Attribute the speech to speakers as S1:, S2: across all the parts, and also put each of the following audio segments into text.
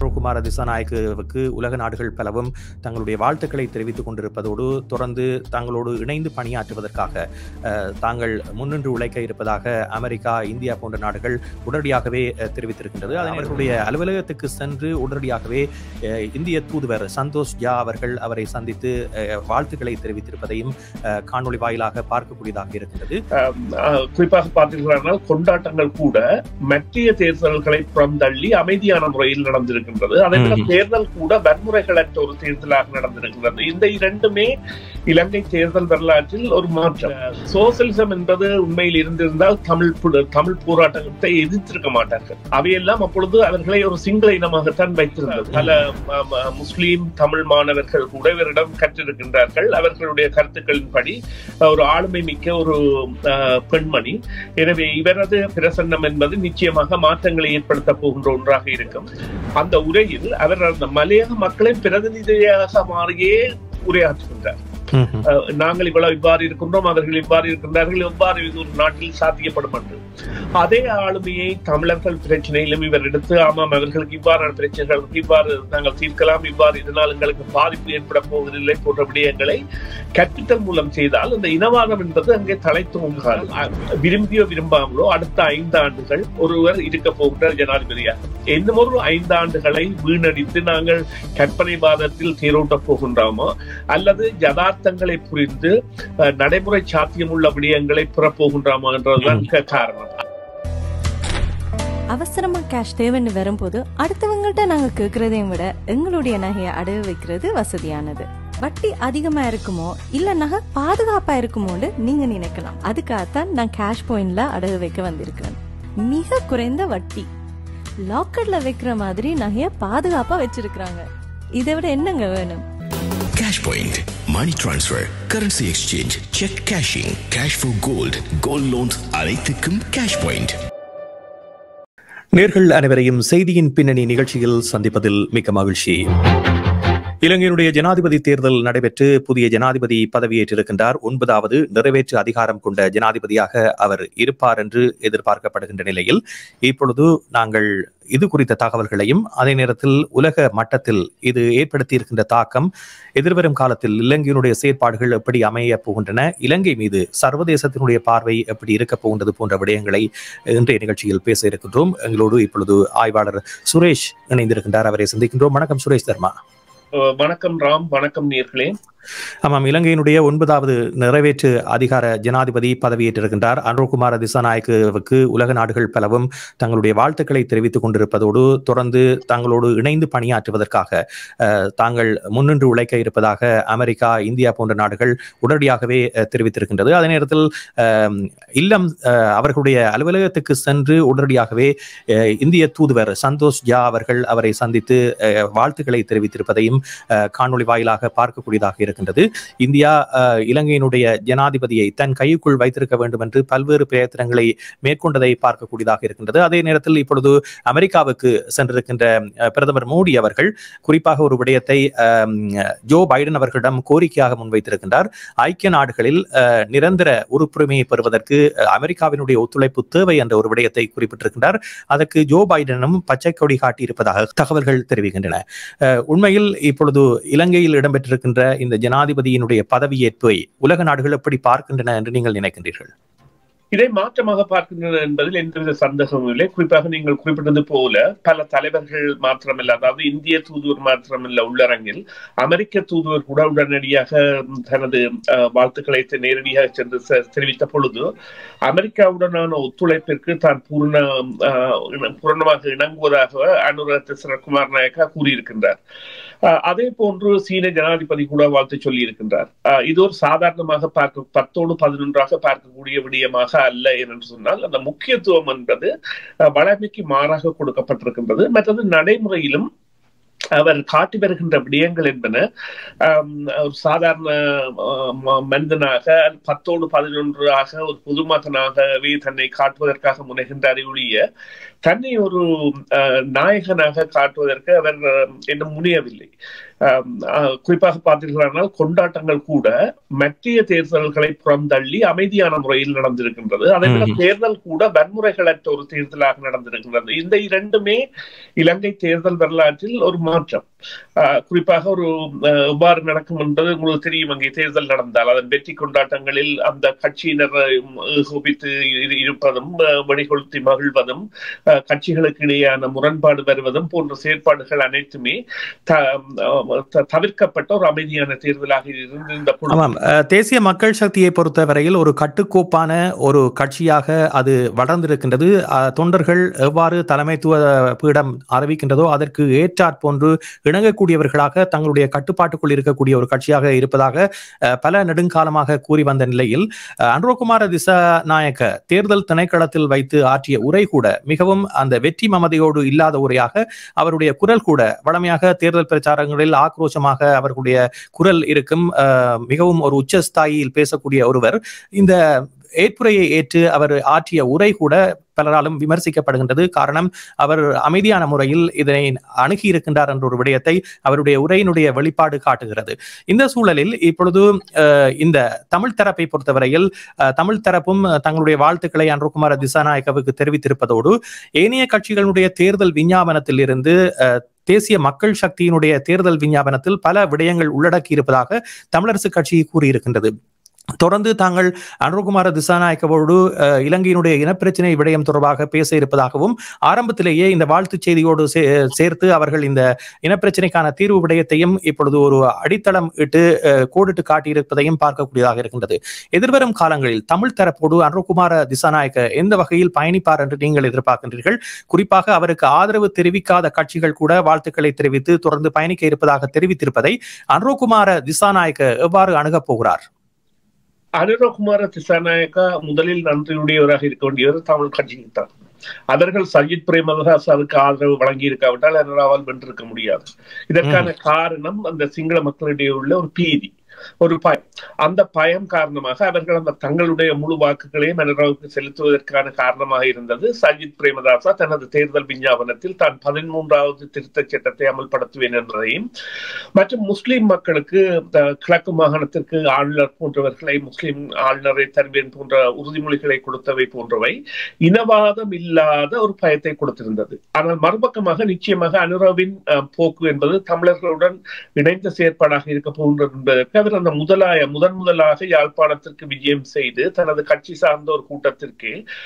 S1: குமார திசாநாயக்குவுக்கு உலக நாடுகள் பலவும் தங்களுடைய வாழ்த்துக்களை தெரிவித்துக் கொண்டிருப்பதோடு தொடர்ந்து தங்களோடு இணைந்து பணியாற்றுவதற்காக அஹ், தாங்கள் முன்னின்று உழைக்க இருப்பதாக அமெரிக்கா இந்தியா போன்ற நாடுகள் உடனடியாகவே அஹ், தெரிவித்திருக்கின்றது அதனை அவர்களுடைய அலுவலகத்துக்கு சென்று உடனடியாகவே அஹ், இந்திய தூதுவர் சந்தோஷ் ஜா அவர்கள் அவரை சந்தித்து அஹ், வாழ்த்துக்களை தெரிவித்திருப்பதையும் அஹ், காணொளி வாயிலாக பார்க்கக்கூடியதாக இருக்கின்றது
S2: அஹ் குறிப்பாக பார்த்தீர்களானால் கொண்டாட்டங்கள் கூட மத்திய தேர்தல்களை புறந்தள்ளி அமைதியான முறையில் நடந்திருக்கின்றது அதே போல
S1: ம்ஹும்.
S2: தேர்தல் கூட வன்முறைகளற்ற ஒரு தேர்தலாக நடந்திருக்கின்றது இந்த இரண்டுமே இலங்கை தேர்தல் வரலாற்றில் ஒரு மாற்றம் சோசியலிசம் என்பது உண்மையில் இருந்திருந்தால் தமிழ் பு- தமிழ் போராட்டத்தை எதிர்த்திருக்க மாட்டார்கள் அவையெல்லாம் அப்பொழுது அவர்களை ஒரு சிங்கள இனமாகத்தான் வைத்திருந்தது பல ம- ம- முஸ்லீம் தமிழ் மாணவர்கள் கூட இவரிடம் கற்றிருக்கின்றார்கள் அவர்களுடைய கருத்துக்களின்படி ஒரு ஆளுமை மிக்க ஒரு அஹ், பெண்மணி எனவே இவரது பிரசன்னம் என்பது நிச்சயமாக மாற்றங்களை ஏற்படுத்த போகின்ற ஒன்றாக இருக்கும் அந்த உரையில் அவர் அந்த மலையக மக்களின் பிரதிநிதியாக மாறியே உரையாற்றுகின்றார்
S1: ம்ஹும்.
S2: அஹ், நாங்கள் இவ்வளவு இவ்வாறு இருக்கின்றோம் அவர்கள் இவ்வாறு இருக்கின்றார்கள் எவ்வாறு இது ஒரு நாட்டில் சாத்தியப்படும் என்று அதே ஆளுமையை தமிழர்கள் பிரச்சனையிலும் இவர் எடுத்து ஆமாம் அவர்களுக்கு இவ்வாறான பிரச்சனைகள் இவ்வாறு நாங்கள் தீர்க்கலாம் இவ்வாறு இதனால் எங்களுக்கு பாதிப்பு ஏற்பட போவதில்லை போன்ற விடயங்களை கற்பித்தல் மூலம் செய்தால் அந்த இனவாதம் என்பது அங்கே தலை தோன்றாது அஹ், விரும்பியோ விரும்பாமலோ அடுத்த ஐந்து ஆண்டுகள் ஒருவர் இருக்க போகின்ற ஜனாதிபதியாக இன்னும் ஒரு ஐந்து ஆண்டுகளை வீணடித்து நாங்கள் கற்பனைவாதத்தில் தேரோட்டப் போகின்றோமோ அல்லது யதார்த்தங்களை புரிந்து அஹ், நடைமுறை சாத்தியமுள்ள விடயங்களை பெறப்போகின்றோமா என்றதுதான் க- காரணம்
S3: அவசரமா கேஷ் தேவைன்னு வரும்போது அடுத்தவங்கள்ட்ட நாங்க கேக்குறதையும் விட எங்களுடைய நகையை அடகு வைக்கிறது வசதியானது வட்டி அதிகமா இருக்குமோ இல்ல நகை பாதுகாப்பா இருக்குமோன்னு நீங்க நினைக்கலாம் அதுக்காகத்தான் நான் கேஷ் பாயிண்ட்ல அடகு வைக்க வந்திருக்கிறேன் மிக குறைந்த வட்டி லாக்கர்ல வைக்கிற மாதிரி நகைய பாதுகாப்பா வச்சிருக்காங்க இதை விட என்னங்க வேணும்
S4: Cash Point, Money Transfer, Currency Exchange, Check Cashing, Cash for Gold, Gold Loans அனைத்துக்கும் Cash Point.
S1: நேர்கள் அனைவரையும் செய்தியின் பின்னணி நிகழ்ச்சியில் சந்திப்பதில் மிக்க மகிழ்ச்சி இலங்கையினுடைய ஜனாதிபதி தேர்தல் நடைபெற்று புதிய ஜனாதிபதி பதவியேற்றிருக்கின்றார் ஒன்பதாவது நிறைவேற்று அதிகாரம் கொண்ட ஜனாதிபதியாக அவர் இருப்பார் என்று எதிர்பார்க்கப்படுகின்ற நிலையில் இப்பொழுது நாங்கள் இது குறித்த தகவல்களையும் அதே நேரத்தில் உலக மட்டத்தில் இது ஏற்படுத்தியிருக்கின்ற தாக்கம் எதிர்வரும் காலத்தில் இலங்கையினுடைய செயற்பாடுகள் எப்படி அமைய போகின்றன இலங்கை மீது சர்வதேசத்தினுடைய பார்வை எப்படி இருக்க போகின்றது போன்ற விடயங்களை இன்றைய நிகழ்ச்சியில் பேச இருக்கின்றோம் எங்களோடு இப்பொழுது ஆய்வாளர் சுரேஷ் இணைந்திருக்கின்றார் அவரை சந்திக்கின்றோம் வணக்கம் சுரேஷ் தர்மா
S2: அஹ், வணக்கம் ராம் வணக்கம் நேர்களே
S1: ஆமாம் இலங்கையினுடைய ஒன்பதாவது நிறைவேற்று அதிகார ஜனாதிபதி பதவியேற்றிருக்கின்றார் அனுர்குமார திசாநாயக்குவுக்கு உலக நாடுகள் பலவும் தங்களுடைய வாழ்த்துக்களை தெரிவித்துக் கொண்டிருப்பதோடு தொடர்ந்து தங்களோடு இணைந்து பணியாற்றுவதற்காக அஹ், தாங்கள் முன்னின்று உழைக்க இருப்பதாக அமெரிக்கா இந்தியா போன்ற நாடுகள் உடனடியாகவே அஹ், தெரிவித்திருக்கின்றது அதே நேரத்தில் அஹ், இல்லம் அஹ், அவர்களுடைய அலுவலகத்துக்கு சென்று உடனடியாகவே அஹ், இந்திய தூதுவர் சந்தோஷ் ஜா அவர்கள் அவரை சந்தித்து அஹ், வாழ்த்துக்களை தெரிவித்திருப்பதையும் அஹ், காணொளி வாயிலாக பார்க்கக்கூடியதாக இருக்கின்றது இந்தியா அஹ், இலங்கையினுடைய ஜனாதிபதியை தன் கைக்குள் வைத்திருக்க வேண்டும் என்று பல்வேறு பிரயத்தனங்களை மேற்கொண்டதை பார்க்கக்கூடியதாக இருக்கின்றது அதே நேரத்தில் இப்பொழுது அமெரிக்காவுக்கு சென்றிருக்கின்ற அஹ், பிரதமர் மோடி அவர்கள் குறிப்பாக ஒரு விடயத்தை அஹ், ஜோ பைடன் அவர்களிடம் கோரிக்கையாக முன்வைத்திருக்கின்றார் ஐக்கிய நாடுகளில் அஹ், நிரந்தர உறுப்புரிமையை பெறுவதற்கு அஹ், அமெரிக்காவினுடைய ஒத்துழைப்பு தேவை என்ற ஒரு விடயத்தை குறிப்பிட்டிருக்கின்றார் அதற்கு ஜோ பைடனும் பச்சை கொடி காட்டியிருப்பதாக தகவல்கள் தெரிவிக்கின்றன அஹ், உண்மையில் இப்பொழுது இலங்கையில் இடம்பெற்றிருக்கின்ற இந்த ஜனாதிபதியினுடைய பதவியேற்பை உலக நாடுகள் எப்படி பார்க்கின்றன என்று நீங்கள் நினைக்கின்றீர்கள்
S2: இதை மாற்றமாக பார்க்கின்றன என்பதில் எந்தவித சந்தேகமும் இல்லை குறிப்பாக நீங்கள் குறிப்பிட்டது போல பல தலைவர்கள் மாத்திரமல்ல அதாவது இந்திய தூதுவர் மாத்திரமல்ல உள்ளரங்கில் அமெரிக்க தூதுவர் கூட உடனடியாக தனது அஹ், வாழ்த்துக்களை தெ- நேரடியாக சென்று செ- தெரிவித்த பொழுது அமெரிக்காவுடனான ஒத்துழைப்பிற்கு தான் பூர்ண அஹ், இண- பூரணமாக இணங்குவதாக அனுரத் சரத்குமார் நாயக்கா கூறியிருக்கின்றார் அஹ், அதே போன்று சீன ஜனாதிபதி கூட வாழ்த்து சொல்லி இருக்கின்றார் அஹ், இது ஒரு சாதாரணமாக பார்க்க பத்தோடு பதினொன்றாக பார்க்கக்கூடிய விடயமாக அல்ல என்று சொன்னால் அந்த முக்கியத்துவம் என்பது அஹ், வழமைக்கு மாறாக கொடுக்கப்பட்டிருக்கின்றது மற்றது நடைமுறையிலும் அவர் காட்டி வருகின்ற விடயங்கள் என்பன ஆம், ஒரு சாதாரண ஆ, ம- மனிதனாக பத்தோடு பதினொன்றாக ஒரு பொதுமகனாகவே தன்னை காட்டுவதற்காக முனைகின்ற அறிவுடைய தன்னை ஒரு நாயகனாக காட்டுவதற்கு அவர் இன்னும் முனையவில்லை குறிப்பாக பார்த்தீர்களானால் கொண்டாட்டங்கள் கூட மத்திய தேர்தல்களை புறந்தள்ளி அமைதியான முறையில் நடந்திருக்கின்றது அதை விட தேர்தல் கூட வன்முறைகளற்ற ஒரு தேர்தலாக நடந்திருக்கின்றது இந்த இரண்டுமே இலங்கை தேர்தல் வரலாற்றில் ஒரு மாற்றம் குறிப்பாக ஒரு எவ்வாறு நடக்கும் என்பது உங்களுக்கு தெரியும் அங்கே தேர்தல் நடந்தால் அதன் வெற்றி கொண்டாட்டங்களில் அந்த கட்சியினர் கோபித்து இருப்பதும் வெடிகொளுத்தி மகிழ்வதும் கட்சிகளுக்கு இடையேயான முரண்பாடு வருவதும் போன்ற செயற்பாடுகள் அனைத்துமே தவிர்க்கப்பட்ட ஒரு அமைதியான தேர்தலாக இருந்திருந்த
S1: ஆமாம் தேசிய மக்கள் சக்தியை பொறுத்தவரையில் ஒரு கட்டுக்கோப்பான ஒரு கட்சியாக அது வளர்ந்திருக்கின்றது தொண்டர்கள் எவ்வாறு தலைமைத்துவ பீடம் அறிவிக்கின்றதோ அதற்கு ஏற்றாற் போன்று இணங்கக்கூடியவர்களாக தங்களுடைய கட்டுப்பாட்டுக்குள் இருக்கக்கூடிய ஒரு கட்சியாக இருப்பதாக பல நெடுங்காலமாக கூறி வந்த நிலையில் அன்ரோகுமார திசாநாயக்க தேர்தல் திணைக்களத்தில் வைத்து ஆற்றிய உரை கூட மிகவும் அந்த வெற்றி மமதையோடு இல்லாத உரையாக அவருடைய குரல் கூட வளமையாக தேர்தல் பிரச்சாரங்களில் ஆக்ரோஷமாக அவர்களுடைய குரல் இருக்கும் மிகவும் ஒரு உச்சஸ்தாயியில் பேசக்கூடிய ஒருவர் இந்த ஏற்புரையை ஏற்று அவர் ஆற்றிய உரை கூட பலராலும் விமர்சிக்கப்படுகின்றது காரணம் அவர் அமைதியான முறையில் இதனை அணுகி இருக்கின்றார் என்ற ஒரு விடயத்தை அவருடைய உரையினுடைய வெளிப்பாடு காட்டுகிறது இந்த சூழலில் இப்பொழுது இந்த தமிழ் தரப்பை பொறுத்தவரையில் தமிழ் தரப்பும் தங்களுடைய வாழ்த்துக்களை அன்றுகுமார திசாநாயக்கவுக்கு தெரிவித்திருப்பதோடு ஏனைய கட்சிகளுடைய தேர்தல் விஞ்ஞாபனத்தில் இருந்து தேசிய மக்கள் சக்தியினுடைய தேர்தல் விஞ்ஞாபனத்தில் பல விடயங்கள் உள்ளடக்கி இருப்பதாக தமிழரசு கட்சி கூறியிருக்கின்றது தொடர்ந்து தாங்கள் அனுகுமார திசாநாயக்கவோடு இலங்கையினுடைய இனப்பிரச்சினை விடயம் தொடர்பாக பேச இருப்பதாகவும் ஆரம்பத்திலேயே இந்த வாழ்த்து செய்தியோடு சேர்த்து அவர்கள் இந்த இனப்பிரச்சினைக்கான தீர்வு விடயத்தையும் இப்பொழுது ஒரு அடித்தளம் இட்டு கோடிட்டு காட்டியிருப்பதையும் பார்க்கக்கூடியதாக இருக்கின்றது எதிர்வரும் காலங்களில் தமிழ் தரப்போடு அனுகுமார திசாநாயக்க எந்த வகையில் பயணிப்பார் என்று நீங்கள் எதிர்பார்க்கின்றீர்கள் குறிப்பாக அவருக்கு ஆதரவு தெரிவிக்காத கட்சிகள் கூட வாழ்த்துக்களை தெரிவித்து தொடர்ந்து பயணிக்க இருப்பதாக தெரிவித்திருப்பதை அனுகுமார திசாநாயக்க எவ்வாறு அணுகப் போகிறார்
S2: அனுரகுமார திசாநாயக்கா முதலில் நன்றியுடையவராக இருக்க வேண்டியவர் தமிழ் கட்சிக்கு தான் அவர்கள் சஜித் பிரேமதாசாவுக்கு ஆதரவு வழங்கி இருக்காவிட்டால் அனுராவால் வென்றிருக்க முடியாது இதற்கான காரணம் அந்த சிங்கள மக்களிடையே உள்ள ஒரு பீதி ஒரு பயம் அந்த பயம் காரணமாக அவர்கள் அந்த தங்களுடைய முழு வாக்குகளையும் அனுராவுக்கு செலுத்துவதற்கான காரணமாக இருந்தது சஜித் பிரேமதாசா தனது தேர்தல் விஞ்ஞாபனத்தில் தான் பதிமூன்றாவது திருத்த சட்டத்தை அமல்படுத்துவேன் என்பதையும் மற்றும் முஸ்லிம் மக்களுக்கு கிழக்கு மாகாணத்திற்கு ஆளுநர் போன்றவர்களை முஸ்லிம் ஆளுநரை தருவேன் போன்ற உறுதிமொழிகளை கொடுத்தவை போன்றவை இனவாதம் இல்லாத ஒரு பயத்தை கொடுத்திருந்தது ஆனால் மறுபக்கமாக நிச்சயமாக அனுராவின் போக்கு என்பது தமிழர்களுடன் இணைந்த செயற்பாடாக இருக்க போகின்றது என்பதற்கு அவர் அந்த முதலாய முதன் முதலாக யாழ்ப்பாணத்திற்கு விஜயம் செய்து தனது கட்சி சார்ந்த ஒரு கூட்டத்திற்கு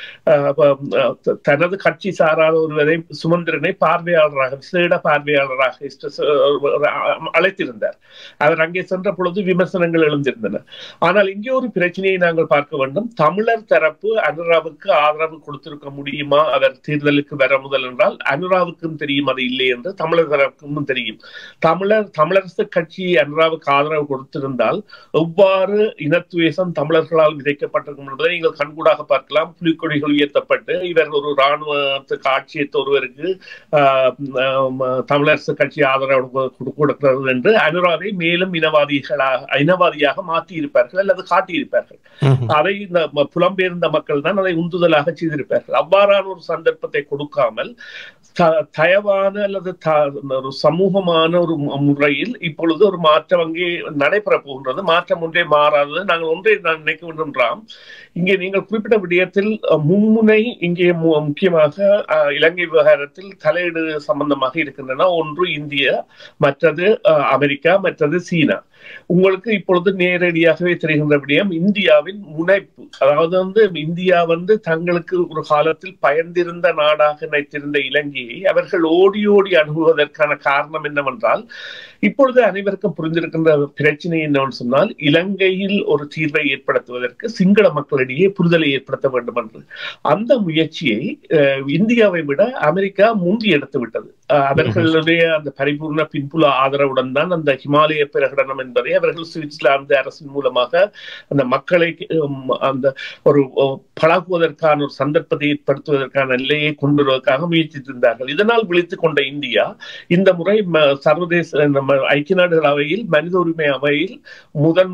S2: தனது கட்சி சாராத ஒருவரை சுமந்திரனை பார்வையாளராக விசேட பார்வையாளராக அழைத்திருந்தார் அவர் அங்கே சென்ற பொழுது விமர்சனங்கள் எழுந்திருந்தன ஆனால் இங்கே ஒரு பிரச்சனையை நாங்கள் பார்க்க வேண்டும் தமிழர் தரப்பு அனுராவுக்கு ஆதரவு கொடுத்திருக்க முடியுமா அவர் தேர்தலுக்கு வர முதல் என்றால் அனுராவுக்கும் தெரியும் அது இல்லை என்று தமிழர் தரப்புக்கும் தெரியும் தமிழர் தமிழரசு கட்சி அனுராவுக்கு ஆதரவு கொடுத்திருந்தால் எவ்வாறு இனத்துவேசம் தமிழர்களால் விதைக்கப்பட்டிருக்கும் என்பதை நீங்கள் கண்கூடாக பார்க்கலாம் புலிக்கொடிகள் உயர்த்தப்பட்டு இவர் ஒரு இராணுவத்துக்கு ஆட்சியத்த ஒருவருக்கு தமிழரசு கட்சி ஆதரவு கொடுக்கிறது என்று அனுராவை மேலும் இனவாதிகளாக இனவாதியாக மாற்றி இருப்பார்கள் அல்லது காட்டியிருப்பார்கள் அதை இந்த புலம்பெயர்ந்த மக்கள் தான் அதை உந்துதலாக செய்திருப்பார்கள் அவ்வாறான ஒரு சந்தர்ப்பத்தை கொடுக்காமல் தயவான அல்லது ஒரு சமூகமான ஒரு முறையில் இப்பொழுது ஒரு மாற்றம் அங்கே நடைபெற போகின்றது மாற்றம் ஒன்றே மாறாதது நாங்கள் ஒன்றை நான் நினைக்க வேண்டும்ன்றாம் இங்கே நீங்கள் குறிப்பிட்ட விடயத்தில் மும்முனை இங்கே முக்கியமாக இலங்கை விவகாரத்தில் தலையீடு சம்பந்தமாக இருக்கின்றன ஒன்று இந்தியா மற்றது அமெரிக்கா மற்றது சீனா உங்களுக்கு இப்பொழுது நேரடியாகவே தெரிகின்ற விடயம் இந்தியாவின் முனைப்பு அதாவது வந்து இந்தியா வந்து தங்களுக்கு ஒரு காலத்தில் பயந்திருந்த நாடாக நினைத்திருந்த இலங்கையை அவர்கள் ஓடி ஓடி அணுகுவதற்கான காரணம் என்னவென்றால் இப்பொழுது அனைவருக்கும் புரிந்திருக்கின்ற பிரச்சனை என்னவென்று சொன்னால் இலங்கையில் ஒரு தீர்வை ஏற்படுத்துவதற்கு சிங்கள மக்களிடையே புரிதலை ஏற்படுத்த வேண்டும் என்று அந்த முயற்சியை இந்தியாவை விட அமெரிக்கா மூன்றி எடுத்து விட்டது அவர்களுடைய அந்த பரிபூர்ண பின்புல ஆதரவுடன் தான் அந்த ஹிமாலய பிரகடனம் என்பதை அவர்கள் சுவிட்சர்லாந்து அரசின் மூலமாக அந்த மக்களை அந்த ஒரு பழகுவதற்கான ஒரு சந்தர்ப்பத்தை ஏற்படுத்துவதற்கான நிலையை கொண்டு வருவதற்காக முயற்சித்திருந்தார்கள் இதனால் விழித்துக் கொண்ட இந்தியா இந்த முறை சர்வதேச நம்ம ஐக்கிய நாடுகள் அவையில் மனித உரிமை அவையில் முதன்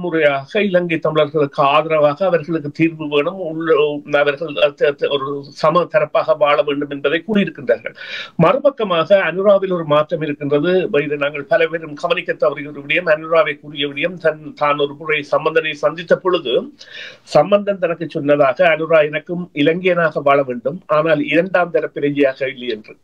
S2: முதன்முறையாக இலங்கை தமிழர்களுக்கு ஆதரவாக அவர்களுக்கு தீர்வு வேணும் உள்ள அவர்கள் த- த- ஒரு சம தரப்பாக வாழ வேண்டும் என்பதை கூறியிருக்கின்றார்கள் மறுபக்கமாக அனுராவில் ஒரு மாற்றம் இருக்கின்றது இதை நாங்கள் பல பேரும் கவனிக்க தவறிய ஒரு விடயம் அனுராவை கூறிய விடயம் தன் தான் ஒரு முறை சம்பந்தனை சந்தித்த பொழுது சம்பந்தன் தனக்கு சொன்னதாக அனுரா எனக்கும் இலங்கையனாக வாழ வேண்டும் ஆனால் இரண்டாம் தர பிரஜையாக இல்லை என்று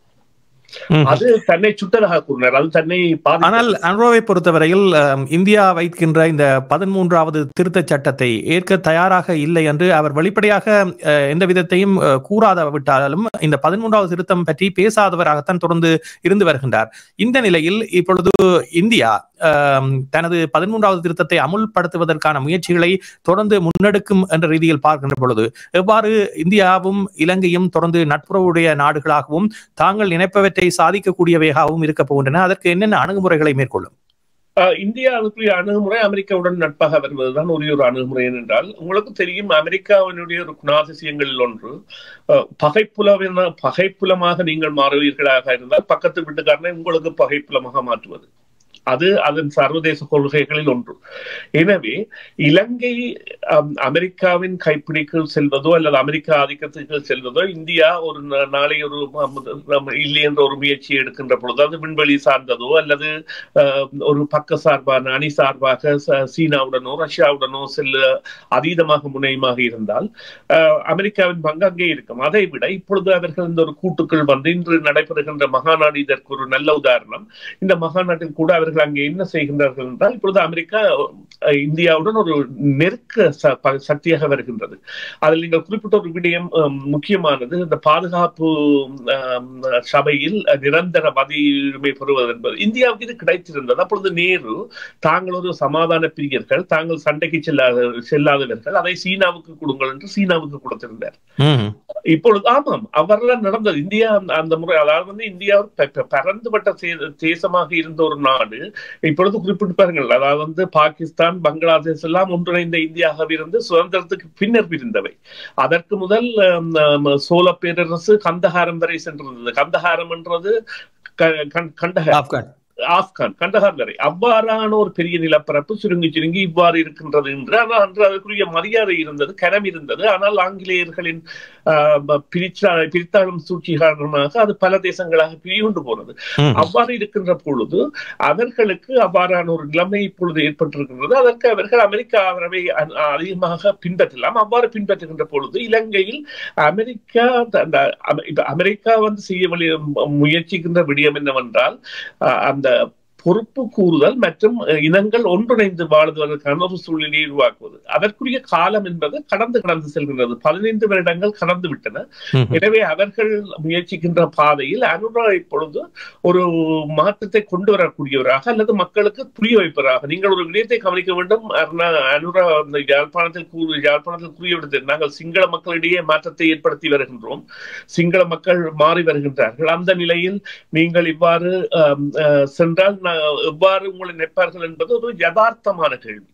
S1: ம்.
S2: அது தன்னை சுட்டதாக கூறினார் அது தன்னை பாதி
S1: ஆனால் அன்ரோவை பொறுத்தவரையில் அம், இந்தியா வைக்கின்ற இந்த பதிமூன்றாவது திருத்தச் சட்டத்தை ஏற்க தயாராக இல்லை என்று அவர் வெளிப்படையாக அஹ், எந்த விதத்தையும் அஹ், கூறாத விட்டாலும் இந்த பதிமூன்றாவது திருத்தம் பற்றி பேசாதவராகத்தான் தொடர்ந்து இருந்து வருகின்றார் இந்த நிலையில் இப்பொழுது இந்தியா அம், தனது பதிமூன்றாவது திருத்தத்தை அமுல்படுத்துவதற்கான முயற்சிகளை தொடர்ந்து முன்னெடுக்கும் என்ற ரீதியில் பார்க்கின்ற பொழுது எவ்வாறு இந்தியாவும் இலங்கையும் தொடர்ந்து நட்புறவுடைய நாடுகளாகவும் தாங்கள் நினைப்பவற்றை சாதிக்கக்கூடியவையாகவும் இருக்க போகின்றன அதற்கு என்னென்ன அணுகுமுறைகளை மேற்கொள்ளும்
S2: ஆஹ் இந்தியாவுக்குரிய அணுகுமுறை அமெரிக்காவுடன் நட்பாக வருவதுதான் ஒரே ஒரு அணுகுமுறை என்றால் உங்களுக்கு தெரியும் அமெரிக்காவினுடைய ஒரு குணாதிசயங்களில் ஒன்று ஆஹ் பகைப்புலவின பகைப்புலமாக நீங்கள் மாறுவீர்களாக இருந்தால் பக்கத்து வீட்டுக்காரனை உங்களுக்கு பகைப்புலமாக மாற்றுவது அது அதன் சர்வதேச கொள்கைகளில் ஒன்று எனவே இலங்கை அம், அமெரிக்காவின் கைப்பிடிக்குள் செல்வதோ அல்லது அமெரிக்கா ஆதிக்கத்துக்கு செல்வதோ இந்தியா ஒரு நா- நாளை ஒரு ம- நம்ம இல்லை என்ற ஒரு முயற்சியை எடுக்கின்ற பொழுது அது விண்வெளி சார்ந்ததோ அல்லது அஹ், ஒரு பக்க சார்பான அணி சார்பாக ச- சீனாவுடனோ ரஷ்யாவுடனோ செல்ல அதீதமாக முனையமாக இருந்தால் அஹ், அமெரிக்காவின் பங்கு அங்கே இருக்கும் அதை விட இப்பொழுது அவர்கள் இந்த ஒரு கூட்டுக்குள் வந்து இன்று நடைபெறுகின்ற மகாநாடு இதற்கு ஒரு நல்ல உதாரணம் இந்த மகாநாட்டில் கூட அவர்கள் அங்கே என்ன செய்கின்றார்கள் என்றால் இப்பொழுது அமெரிக்கா அஹ், இந்தியாவுடன் ஒரு நெருக்க ச- ப- சக்தியாக வருகின்றது அதில் நீங்கள் குறிப்பிட்ட ஒரு விடயம் அஹ், முக்கியமானது இந்த பாதுகாப்பு அஹ், சபையில் நிரந்தர பதியுரிமை பெறுவது என்பது இந்தியாவுக்கு இது கிடைத்திருந்தது அப்பொழுது நேரு தாங்கள் ஒரு சமாதான பிரியர்கள் தாங்கள் சண்டைக்கு செல்லாத செல்லாதவர்கள் அதை சீனாவுக்கு கொடுங்கள் என்று சீனாவுக்கு கொடுத்திருந்தார்
S1: ம்.
S2: இப்பொழுது ஆமாம் அவரெல்லாம் நடந்தது இந்தியா அந்த- அந்த முறை அதாவது வந்து இந்தியா ஒரு ப- ப- பரந்துபட்ட தே- தேசமாக இருந்த ஒரு நாடு இப்பொழுது குறிப்பிட்டு பாருங்கள் அதாவது வந்து பாகிஸ்தான் பங்களாதேஷ் எல்லாம் ஒன்றிணைந்த இந்தியாவாக இருந்து சுதந்திரத்துக்கு பின்னர் பிரிந்தவை அதற்கு முதல் ஆம், ஆம், சோழ பேரரசு கந்தஹாரம் வரை சென்றிருந்தது கந்தஹாரம் என்றது க- கண்- கண்டஹார்
S1: ஆப்கான்
S2: ஆப்கான் கண்டஹார் வரை அவ்வாறான ஒரு பெரிய நிலப்பரப்பு சுருங்கி சுருங்கி இவ்வாறு இருக்கின்றது என்று ஆனால் அன்று அதற்குரிய மரியாதை இருந்தது கரம் இருந்தது ஆனால் ஆங்கிலேயர்களின் ஆஹ், பிரிச்சா பிரித்தாளும் சூழ்ச்சி காரணமாக அது பல தேசங்களாக பிரியுண்டு போனது
S1: ம்.
S2: அவ்வாறு இருக்கின்ற பொழுது அவர்களுக்கு அவ்வாறான ஒரு நிலைமை இப்பொழுது ஏற்பட்டிருக்கின்றது அதற்கு அவர்கள் அமெரிக்க ஆதரவை அ- அதிகமாக பின்பற்றலாம் அவ்வாறு பின்பற்றுகின்ற பொழுது இலங்கையில் அமெரிக்கா த- அந்த அமெ- இப்ப அமெரிக்கா வந்து செய்ய வழி- முயற்சிக்கின்ற விடயம் என்னவென்றால் அஹ், அந்த பொறுப்பு கூறுதல் மற்றும் அஹ், இனங்கள் ஒன்றிணைந்து வாழுவதற்கான ஒரு சூழ்நிலையை உருவாக்குவது அதற்குரிய காலம் என்பது கடந்து கடந்து செல்கின்றது பதினைந்து வருடங்கள் கடந்து விட்டன
S1: ம்.
S2: எனவே அவர்கள் முயற்சிக்கின்ற பாதையில் அனுரா இப்பொழுது ஒரு மாற்றத்தை கொண்டு வரக்கூடியவராக அல்லது மக்களுக்கு புரிய வைப்பவராக நீங்கள் ஒரு விடயத்தை கவனிக்க வேண்டும் அருணா அனுரா அந்த யாழ்ப்பாணத்தில் கூறு யாழ்ப்பாணத்தில் கூறிய விடுத்து நாங்கள் சிங்கள மக்களிடையே மாற்றத்தை ஏற்படுத்தி வருகின்றோம் சிங்கள மக்கள் மாறி வருகின்றார்கள் அந்த நிலையில் நீங்கள் இவ்வாறு ஆம், அஹ், சென்றால் நான் எவ்வாறு உங்களை நினைப்பார்கள் என்பது ஒரு யதார்த்தமான கேள்வி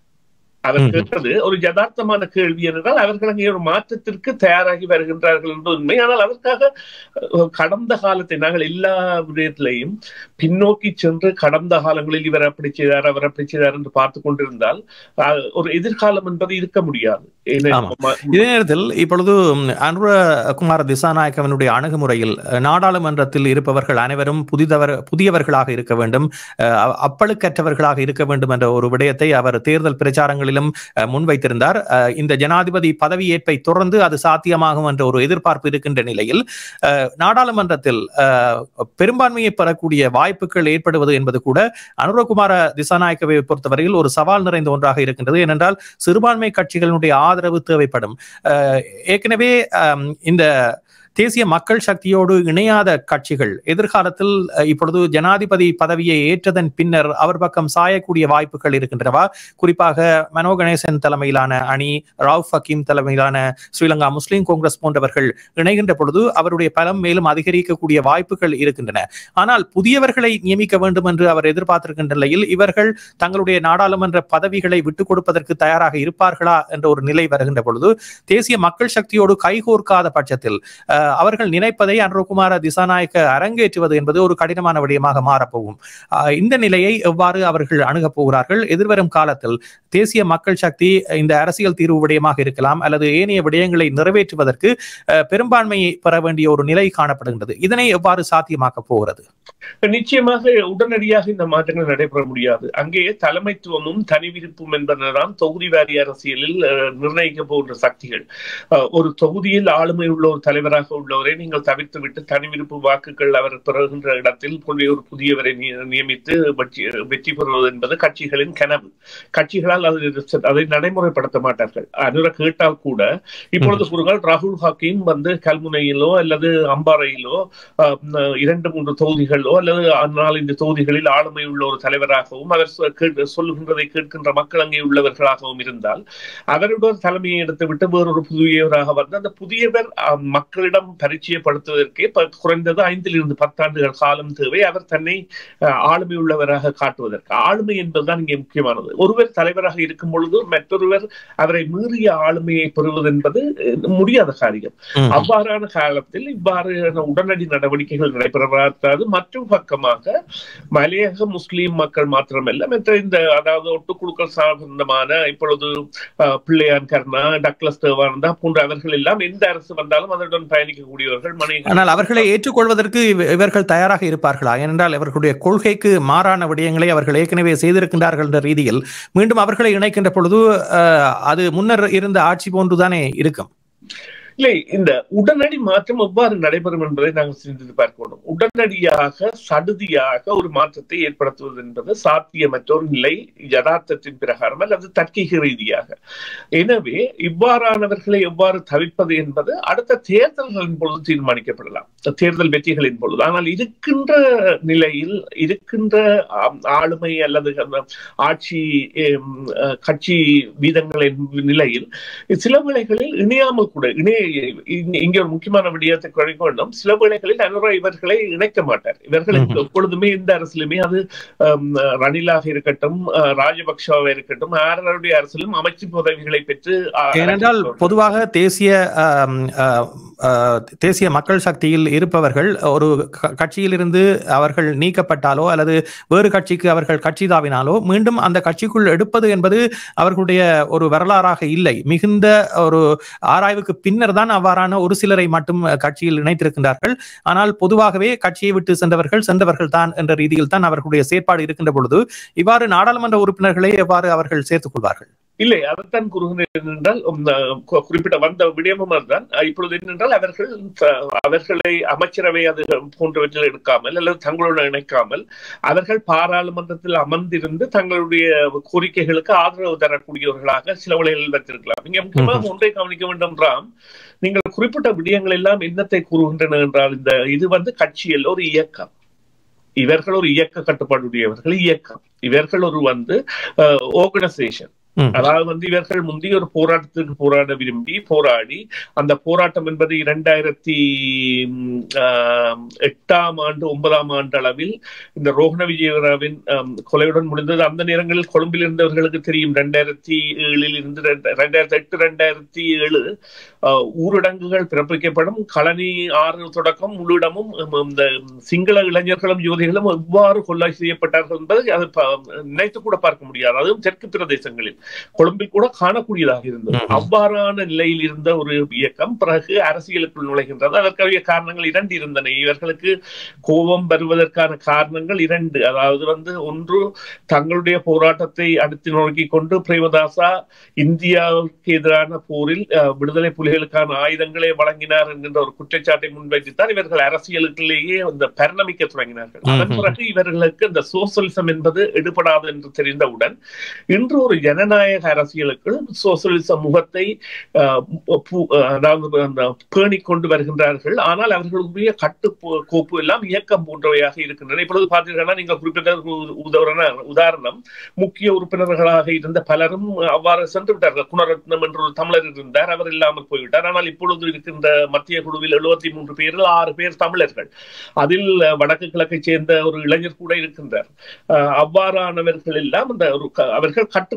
S2: அவர்
S1: ம்ஹும்.
S2: கேட்டது ஒரு யதார்த்தமான கேள்வி என்றால் அவர்கள் அங்கே ஒரு மாற்றத்திற்கு தயாராகி வருகின்றார்கள் என்பது உண்மை ஆனால் அதற்காக அஹ், கடந்த காலத்தை நாங்கள் எல்லா விடயத்திலையும் பின்னோக்கி சென்று கடந்த காலங்களில் இவர் அப்படி செய்தார் அவர் அப்படி செய்தார் என்று பார்த்து கொண்டிருந்தால் அஹ், ஒரு எதிர்காலம் என்பது இருக்க முடியாது ஏன்னா,
S1: ஆமா.
S2: ம-
S1: இதே நேரத்தில் இப்பொழுது ம், அனுர குமார திசாநாயக்கவனுடைய அணுகுமுறையில் அஹ், நாடாளுமன்றத்தில் இருப்பவர்கள் அனைவரும் புதிதவர் புதியவர்களாக இருக்க வேண்டும் அஹ், அ- அப்பழுக்கற்றவர்களாக இருக்க வேண்டும் என்ற ஒரு விடயத்தை அவர் தேர்தல் பிரச்சாரங்களிலும் அஹ், முன்வைத்திருந்தார் அஹ், இந்த ஜனாதிபதி பதவியேற்பை தொடர்ந்து அது சாத்தியமாகும் என்ற ஒரு எதிர்பார்ப்பு இருக்கின்ற நிலையில் அஹ், நாடாளுமன்றத்தில் அஹ், பெரும்பான்மையை பெறக்கூடிய வாய்ப்புகள் ஏற்படுவது என்பது கூட அனுரகுமார திசாநாயக்கவை பொறுத்தவரையில் ஒரு சவால் நிறைந்த ஒன்றாக இருக்கின்றது ஏனென்றால் சிறுபான்மை கட்சிகளுடைய ஆதரவு தேவைப்படும் அஹ், ஏற்கனவே அம், இந்த தேசிய மக்கள் சக்தியோடு இணையாத கட்சிகள் எதிர்காலத்தில் அஹ், இப்பொழுது ஜனாதிபதி பதவியை ஏற்றதன் பின்னர் அவர் பக்கம் சாயக்கூடிய வாய்ப்புகள் இருக்கின்றனவா குறிப்பாக மனோ கணேசன் தலைமையிலான அணி ராவ் ஃபக்கீம் தலைமையிலான ஸ்ரீலங்கா முஸ்லிம் காங்கிரஸ் போன்றவர்கள் இணைகின்ற பொழுது அவருடைய பலம் மேலும் அதிகரிக்கக்கூடிய வாய்ப்புகள் இருக்கின்றன ஆனால் புதியவர்களை நியமிக்க வேண்டும் என்று அவர் எதிர்பார்த்திருக்கின்ற நிலையில் இவர்கள் தங்களுடைய நாடாளுமன்ற பதவிகளை விட்டுக் கொடுப்பதற்கு தயாராக இருப்பார்களா என்ற ஒரு நிலை வருகின்ற பொழுது தேசிய மக்கள் சக்தியோடு கைகோர்க்காத பட்சத்தில் அஹ், அஹ், அவர்கள் நினைப்பதை அன்ருகுமார திசாநாயக்க அரங்கேற்றுவது என்பது ஒரு கடினமான விடயமாக மாறப்போகும் அஹ், இந்த நிலையை எவ்வாறு அவர்கள் அணுகப் போகிறார்கள் எதிர்வரும் காலத்தில் தேசிய மக்கள் சக்தி இந்த அரசியல் தீர்வு விடயமாக இருக்கலாம் அல்லது ஏனைய விடயங்களை நிறைவேற்றுவதற்கு அஹ், பெரும்பான்மையை பெற வேண்டிய ஒரு நிலை காணப்படுகின்றது இதனை எவ்வாறு சாத்தியமாக்கப் போகிறது
S2: நிச்சயமாக உடனடியாக இந்த மாற்றங்கள் நடைபெற முடியாது அங்கே தலைமைத்துவமும் தனி விருப்பும் என்பதுதான் தொகுதி வாரி அரசியலில் அஹ், நிர்ணயிக்க போகின்ற சக்திகள் அஹ், ஒரு தொகுதியில் ஆளுமை உள்ள ஒரு தலைவராக உள்ளவரை நீங்கள் தவிர்த்து விட்டு தனி விருப்பு வாக்குகள் அவர் பெறுகின்ற இடத்தில் கொண்டு ஒரு புதியவரை நிய- நியமித்து வெற்றி வெற்றி பெறுவது என்பது கட்சிகளின் கனவு கட்சிகளால் அது அதை நடைமுறைப்படுத்த மாட்டார்கள் அனுர கேட்டால் கூட இப்பொழுது கூறுங்கள் ராகுல் ஹாக்கிம் வந்து கல்முனையிலோ அல்லது அம்பாறையிலோ அஹ், அஹ், இரண்டு மூன்று தொகுதிகளோ அல்லது நாலஞ்சு தொகுதிகளில் ஆளுமை உள்ள ஒரு தலைவராகவும் அவர் சொ- கேட்டு- சொல்லுகின்றதை கேட்கின்ற மக்கள் அங்கே உள்ளவர்களாகவும் இருந்தால் அவருடைய தலைமையை எடுத்துவிட்டு வேறொரு புதியவராக வந்து அந்த புதியவர் அஹ், மக்களிடம் பரிச்சயப்படுத்துவதற்கே ப- குறைந்தது ஐந்திலிருந்து பத்தாண்டுகள் காலம் தேவை அவர் தன்னை அஹ், ஆளுமை உள்ளவராக காட்டுவதற்கு ஆளுமை என்பதுதான் இங்கே முக்கியமானது ஒருவர் தலைவராக இருக்கும் பொழுது மற்றொருவர் அவரை மீறிய ஆளுமையை பெறுவது என்பது அஹ், முடியாத காரியம்
S1: ம்.
S2: அவ்வாறான காலத்தில் இவ்வாறான உடனடி நடவடிக்கைகள் நடைபெறாது மற்றும் பக்கமாக மலையக முஸ்லீம் மக்கள் மாத்திரமல்ல மற்ற இந்த அதாவது ஒட்டுக்குழுக்கள் சார்ந்தமான இப்பொழுது அஹ், பிள்ளையான் கர்ணா டக்ளஸ் தேவானந்தா போன்ற அவர்கள் எல்லாம் எந்த அரசு வந்தாலும் அதனுடன் பயணிக்கக்கூடியவர்கள் மனை
S1: ஆனால் அவர்களை ஏற்றுக்கொள்வதற்கு இவ- இவர்கள் தயாராக இருப்பார்களா ஏனென்றால் அவர்களுடைய கொள்கைக்கு மாறான விடயங்களை அவர்கள் ஏற்கனவே செய்திருக்கின்றார்கள் என்ற ரீதியில் மீண்டும் அவர்களை இணைக்கின்ற பொழுது அஹ், அது முன்னர் இருந்த ஆட்சி போன்றுதானே இருக்கும்
S2: இல்லை இந்த உடனடி மாற்றம் எவ்வாறு நடைபெறும் என்பதை நாங்கள் சிந்தித்து பார்க்கணும் உடனடியாக சடுதியாக ஒரு மாற்றத்தை ஏற்படுத்துவது என்பது சாத்தியமற்ற ஒரு நிலை யதார்த்தத்தின் பிரகாரம் அல்லது தர்க்கீக ரீதியாக எனவே இவ்வாறானவர்களை எவ்வாறு தவிர்ப்பது என்பது அடுத்த தேர்தல்களின் பொழுது தீர்மானிக்கப்படலாம் தேர்தல் வெற்றிகளின் பொழுது ஆனால் இருக்கின்ற நிலையில் இருக்கின்ற ஆம், ஆளுமை அல்லது அந்த ஆட்சி எம், அஹ், கட்சி வீதங்களின் நிலையில் சில வேளைகளில் இணையாமல் கூட இணைய இங்க- இங்க ஒரு முக்கியமான விடயத்தை குறைக்க வேண்டும் சில வேளைகளில் அனுரா இவர்களை இணைக்க மாட்டார் இவர்களுக்கு
S1: ம்ஹும்.
S2: எப்பொழுதுமே எந்த அரசிலுமே அது ஆம், ரணிலாக இருக்கட்டும் அஹ், ராஜபக்ஷவாக இருக்கட்டும் யாருடைய அரசிலும் அமைச்சு பதவிகளை பெற்று அஹ்,
S1: ஏனென்றால் பொதுவாக தேசிய ஆம், அஹ், அஹ், தேசிய மக்கள் சக்தியில் இருப்பவர்கள் ஒரு க- கட்சியிலிருந்து அவர்கள் நீக்கப்பட்டாலோ அல்லது வேறு கட்சிக்கு அவர்கள் கட்சி தாவினாலோ மீண்டும் அந்த கட்சிக்குள் எடுப்பது என்பது அவர்களுடைய ஒரு வரலாறாக இல்லை மிகுந்த ஒரு ஆராய்வுக்கு பின்னர் தான் அவ்வாறான ஒரு சிலரை மட்டும் அஹ், கட்சியில் இணைத்திருக்கின்றார்கள் ஆனால் பொதுவாகவே கட்சியை விட்டு சென்றவர்கள் சென்றவர்கள் தான் என்ற ரீதியில் தான் அவர்களுடைய செயற்பாடு இருக்கின்ற பொழுது இவ்வாறு நாடாளுமன்ற உறுப்பினர்களை எவ்வாறு அவர்கள் சேர்த்துக் கொள்வார்கள்
S2: இல்லை அதைத்தான் கூறுகிறேன் என்றால் உம், அஹ், கு- குறிப்பிட்ட வந்த விடயமும் அதுதான் அஹ், இப்பொழுது என்னென்றால் அவர்கள் அஹ், அவர்களை அமைச்சரவை அது போன்றவற்றில் எடுக்காமல் அல்லது தங்களுடன் இணைக்காமல் அவர்கள் பாராளுமன்றத்தில் அமர்ந்திருந்து தங்களுடைய கோரிக்கைகளுக்கு ஆதரவு தரக்கூடியவர்களாக சில வழிகளில் வைத்திருக்கலாம் இங்க முக்கியமாக ஒன்றை கவனிக்க வேண்டும் ராம் நீங்கள் குறிப்பிட்ட விடயங்கள் எல்லாம் என்னத்தை கூறுகின்றன என்றால் இந்த இது வந்து கட்சியில் ஒரு இயக்கம் இவர்கள் ஒரு இயக்க கட்டுப்பாடுடையவர்கள் இயக்கம் இவர்கள் ஒரு வந்து ஆர்கனைசேஷன்
S1: ம்.
S2: அதாவது வந்து இவர்கள் முந்தைய ஒரு போராட்டத்துக்கு போராட விரும்பி போராடி அந்த போராட்டம் என்பது இரண்டாயிரத்தி ம், ஆம், எட்டாம் ஆண்டு ஒன்பதாம் ஆண்டு அளவில் இந்த ரோஹண விஜயராவின் ஆம், கொலையுடன் முடிந்தது அந்த நேரங்களில் கொழும்பில் இருந்தவர்களுக்கு தெரியும் ரெண்டாயிரத்தி ஏழில் இருந்து ரெண்ட- ரெண்டாயிரத்தி எட்டு ரெண்டாயிரத்தி ஏழு ஆஹ், ஊரடங்குகள் பிறப்பிக்கப்படும் களனி ஆறு தொடக்கம் முழுடமும் உம், இந்த சிங்கள இளைஞர்களும் யுவதிகளும் எவ்வாறு கொள்ளை செய்யப்பட்டார்கள் என்பதை அது ப- நினைத்து கூட பார்க்க முடியாது அதுவும் தெற்கு பிரதேசங்களில் கொழும்பில் கூட காணக்கூடியதாக இருந்தது
S1: ம்ஹும்.
S2: அவ்வாறான நிலையில் இருந்த ஒரு இயக்கம் பிறகு அரசியலுக்குள் நுழைகின்றது அதற்குரிய காரணங்கள் இரண்டு இருந்தன இவர்களுக்கு கோபம் வருவதற்கான காரணங்கள் இரண்டு அதாவது வந்து ஒன்று தங்களுடைய போராட்டத்தை அடுத்து நோக்கி கொண்டு பிரேமதாசா இந்தியாவுக்கு எதிரான போரில் அஹ், விடுதலை புலிகளுக்கான ஆயுதங்களை வழங்கினார் என்கின்ற ஒரு குற்றச்சாட்டை முன்வைத்துத்தான் இவர்கள் அரசியலுக்குள்ளேயே அந்த பரிணமிக்க தொடங்கினார்கள் அதன்
S1: ம்ஹும்.
S2: பிறகு இவர்களுக்கு இந்த சோசலிசம் என்பது எடுபடாது என்று தெரிந்தவுடன் இன்று ஒரு ஜனநாயக அரசியலுக்குள் சோசலிச முகத்தை அஹ், பு- அதாவது அந்த பேணிக் கொண்டு வருகின்றார்கள் ஆனால் அவர்களுடைய கட்டு கோப்பு எல்லாம் இயக்கம் போன்றவையாக இருக்கின்றன இப்பொழுது பார்த்தீங்கன்னா நீங்கள் குறிப்பிட்ட ஒரு உதாரண- உதாரணம் முக்கிய உறுப்பினர்களாக இருந்த பலரும் அவ்வாறு சென்று விட்டார்கள் குணரத்னம் என்ற ஒரு தமிழர் இருந்தார் அவர் இல்லாமல் போய்விட்டார் ஆனால் இப்பொழுது இருக்கின்ற மத்திய குழுவில் எழுபத்தி மூன்று பேரில் ஆறு பேர் தமிழர்கள் அதில் அஹ், வடக்கு கிழக்கை சேர்ந்த ஒரு இளைஞர் கூட இருக்கின்றார் அஹ், அவ்வாறானவர்கள் எல்லாம் அந்த ஒரு க- அவர்கள் கட்டு அந்த- அதாவது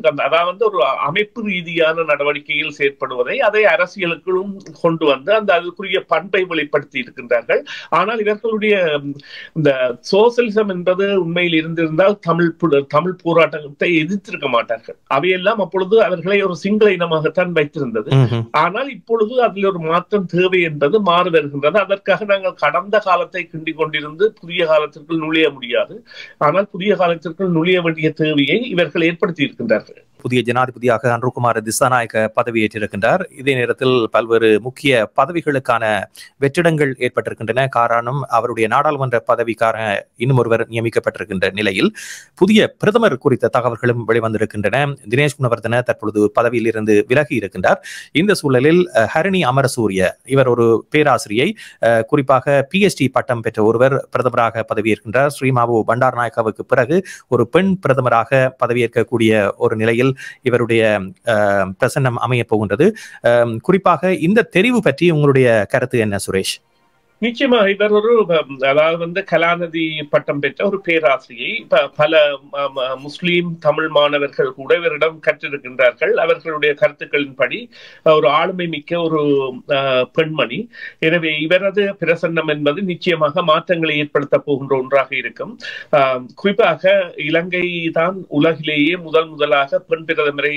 S2: அதாவது ஒரு அமைப்பு ரீதியான நடவடிக்கையில் செயற்படுவதை அதை அரசியலுக்குள்ளும் கொண்டு வந்து அந்த அதுக்குரிய பண்பை வெளிப்படுத்தி இருக்கின்றார்கள் ஆனால் இவர்களுடைய இந்த சோசியலிசம் என்பது உண்மையில் இருந்திருந்தால் தமிழ் தமிழ் போராட்டத்தை எதிர்த்திருக்க மாட்டார்கள் அவையெல்லாம் அப்பொழுது அவர்களை ஒரு சிங்கள இனமாகத்தான் வைத்திருந்தது ஆனால் இப்பொழுது அதில் ஒரு மாற்றம் தேவை என்பது மாறி வருகின்றது அதற்காக நாங்கள் கடந்த காலத்தை கிண்டிக் கொண்டிருந்து புதிய காலத்திற்குள் நுழைய முடியாது ஆனால் புதிய காலத்திற்குள் நுழைய வேண்டிய தேவையை இவர்கள் ஏற்படுத்தி இருக்கின்றார்கள்
S1: புதிய ஜனாதிபதியாக அன்ருகுமார் திசாநாயக்க பதவியேற்றிருக்கின்றார் இதே நேரத்தில் பல்வேறு முக்கிய பதவிகளுக்கான வெற்றிடங்கள் ஏற்பட்டிருக்கின்றன காரணம் அவருடைய நாடாளுமன்ற பதவிக்கான இன்னும் ஒருவர் நியமிக்கப்பட்டிருக்கின்ற நிலையில் புதிய பிரதமர் குறித்த தகவல்களும் வெளிவந்திருக்கின்றன தினேஷ் குணவர்தன தற்பொழுது பதவியில் இருந்து விலகி இருக்கின்றார் இந்த சூழலில் ஹரணி அமரசூரிய இவர் ஒரு பேராசிரியை குறிப்பாக பிஎச்டி பட்டம் பெற்ற ஒருவர் பிரதமராக பதவியேற்கின்றார் ஸ்ரீமாவு பண்டார் நாயக்காவுக்கு பிறகு ஒரு பெண் பிரதமராக பதவியேற்கக்கூடிய ஒரு நிலையில் இவருடைய பிரசன்னம் அமைய போகின்றது குறிப்பாக இந்த தெரிவு பற்றி உங்களுடைய கருத்து என்ன சுரேஷ்
S2: நிச்சயமா இவர் ஒரு அதாவது வந்து கலாநிதி பட்டம் பெற்ற ஒரு பேராசிரியை பல முஸ்லீம் தமிழ் மாணவர்கள் கூட இவரிடம் கற்றிருக்கின்றார்கள் அவர்களுடைய கருத்துக்களின்படி ஒரு ஆளுமை மிக்க ஒரு பெண்மணி எனவே இவரது பிரசன்னம் என்பது நிச்சயமாக மாற்றங்களை ஏற்படுத்த போகின்ற ஒன்றாக இருக்கும் குறிப்பாக இலங்கை தான் உலகிலேயே முதல் முதலாக பெண் பிரதமரை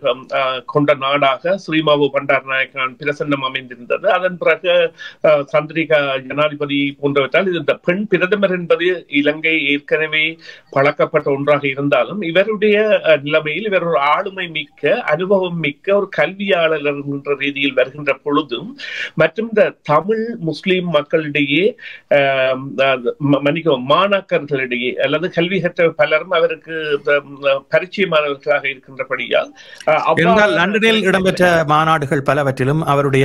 S2: கொண்ட நாடாக ஸ்ரீமாவு பண்டார் நாயக்கான் பிரசன்னம் அமைந்திருந்தது அதன் பிறகு சந்திரிகா ஜனாதிபதி போன்றவற்றால் இது இந்த பெண் பிரதமர் என்பது இலங்கை ஏற்கனவே பழக்கப்பட்ட ஒன்றாக இருந்தாலும் இவருடைய நிலைமையில் இவர் ஒரு ஆளுமை மிக்க அனுபவம் மிக்க ஒரு கல்வியாளர் என்ற ரீதியில் வருகின்ற பொழுதும் மற்றும் இந்த தமிழ் முஸ்லிம் மக்களிடையே மன்னிக்கவும் மாணாக்கர்களிடையே அல்லது கல்வி கற்ற பலரும் அவருக்கு பரிச்சயமானவர்களாக இருக்கின்றபடியால்
S1: லண்டனில் இடம்பெற்ற மாநாடுகள் பலவற்றிலும் அவருடைய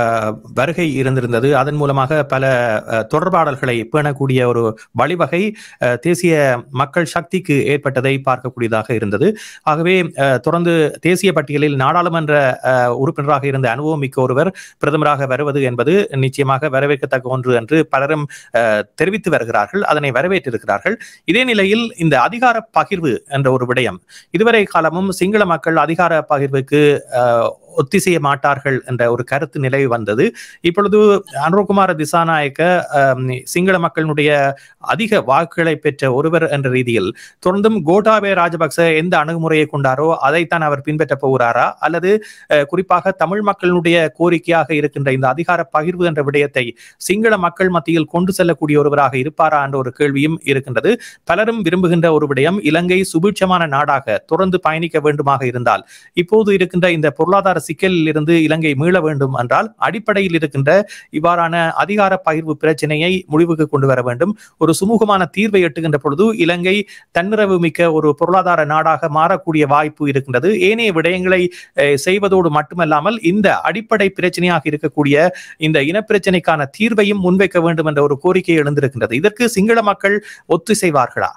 S1: வருகை இருந்திருந்தது அதன் மூலமாக பல தொடர்பாடல்களை பேணக்கூடிய ஒரு வழிவகை தேசிய மக்கள் சக்திக்கு ஏற்பட்டதை பார்க்கக்கூடியதாக இருந்தது ஆகவே தொடர்ந்து தேசிய பட்டியலில் நாடாளுமன்ற உறுப்பினராக இருந்த அனுபவம் மிக்க ஒருவர் பிரதமராக வருவது என்பது நிச்சயமாக வரவேற்கத்தக்க ஒன்று என்று பலரும் தெரிவித்து வருகிறார்கள் அதனை வரவேற்றிருக்கிறார்கள் இதே நிலையில் இந்த அதிகார பகிர்வு என்ற ஒரு விடயம் இதுவரை காலமும் சிங்கள மக்கள் அதிகார பகிர்வுக்கு ஒத்திசைய மாட்டார்கள் என்ற ஒரு கருத்து நிலை வந்தது இப்பொழுது அனுரகுமார திசாநாயக்க சிங்கள மக்களினுடைய அதிக வாக்குகளை பெற்ற ஒருவர் என்ற ரீதியில் தொடர்ந்தும் கோட்டாபய ராஜபக்ச எந்த அணுகுமுறையை கொண்டாரோ அதைத்தான் அவர் பின்பற்ற போகிறாரா அல்லது குறிப்பாக தமிழ் மக்களினுடைய கோரிக்கையாக இருக்கின்ற இந்த அதிகார பகிர்வு என்ற விடயத்தை சிங்கள மக்கள் மத்தியில் கொண்டு செல்லக்கூடிய ஒருவராக இருப்பாரா என்ற ஒரு கேள்வியும் இருக்கின்றது பலரும் விரும்புகின்ற ஒரு விடயம் இலங்கை சுபீட்சமான நாடாக தொடர்ந்து பயணிக்க வேண்டுமாக இருந்தால் இப்போது இருக்கின்ற இந்த பொருளாதார சிக்கலில் இருந்து இலங்கை மீள வேண்டும் என்றால் அடிப்படையில் இருக்கின்ற இவ்வாறான அதிகார பகிர்வு பிரச்சனையை முடிவுக்கு கொண்டு வர வேண்டும் ஒரு சுமூகமான தீர்வை எட்டுகின்ற பொழுது இலங்கை தன்னிறவு மிக்க ஒரு பொருளாதார நாடாக மாறக்கூடிய வாய்ப்பு இருக்கின்றது ஏனைய விடயங்களை செய்வதோடு மட்டுமல்லாமல் இந்த அடிப்படை பிரச்சனையாக இருக்கக்கூடிய இந்த இனப்பிரச்சனைக்கான தீர்வையும் முன்வைக்க வேண்டும் என்ற ஒரு கோரிக்கை எழுந்திருக்கின்றது இதற்கு சிங்கள மக்கள் ஒத்துசைவார்களா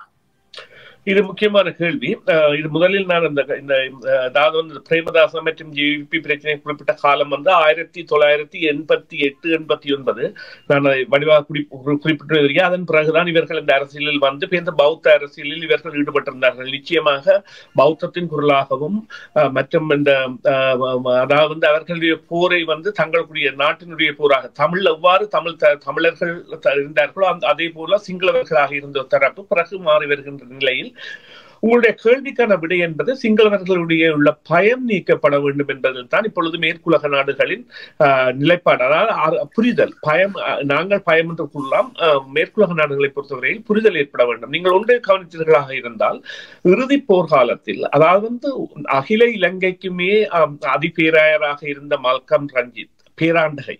S2: இது முக்கியமான கேள்வி இது முதலில் நான் இந்த இந்த அதாவது வந்து பிரேமதாசன் மற்றும் ஜிபி பிரச்சனை குறிப்பிட்ட காலம் வந்து ஆயிரத்தி தொள்ளாயிரத்தி எண்பத்தி எட்டு எண்பத்தி ஒன்பது நான் வடிவாக குறி குறிப்பிட்டு வருகிறேன் அதன் பிறகுதான் இவர்கள் இந்த அரசியலில் வந்து இந்த பௌத்த அரசியலில் இவர்கள் ஈடுபட்டிருந்தார்கள் நிச்சயமாக பௌத்தத்தின் குரலாகவும் மற்றும் இந்த அதாவது வந்து அவர்களுடைய போரை வந்து தங்களுடைய நாட்டினுடைய போராக தமிழ் எவ்வாறு தமிழ் தமிழர்கள் இருந்தார்களோ அதே போல சிங்களவர்களாக இருந்த தரப்பு பிறகு மாறி வருகின்ற நிலையில் உங்களுடைய கேள்விக்கான விடை என்பது சிங்களவர்களுடைய உள்ள பயம் நீக்கப்பட வேண்டும் என்பதில் தான் இப்பொழுது மேற்குலக நாடுகளின் நிலைப்பாடு அதாவது புரிதல் பயம் நாங்கள் பயம் என்று கூறலாம் மேற்குலக நாடுகளை பொறுத்தவரையில் புரிதல் ஏற்பட வேண்டும் நீங்கள் ஒன்றை கவனித்தீர்களாக இருந்தால் இறுதி போர்க்காலத்தில் அதாவது வந்து அகில இலங்கைக்குமே அதிபேராயராக இருந்த மல்கம் ரஞ்சித் பேராண்டகை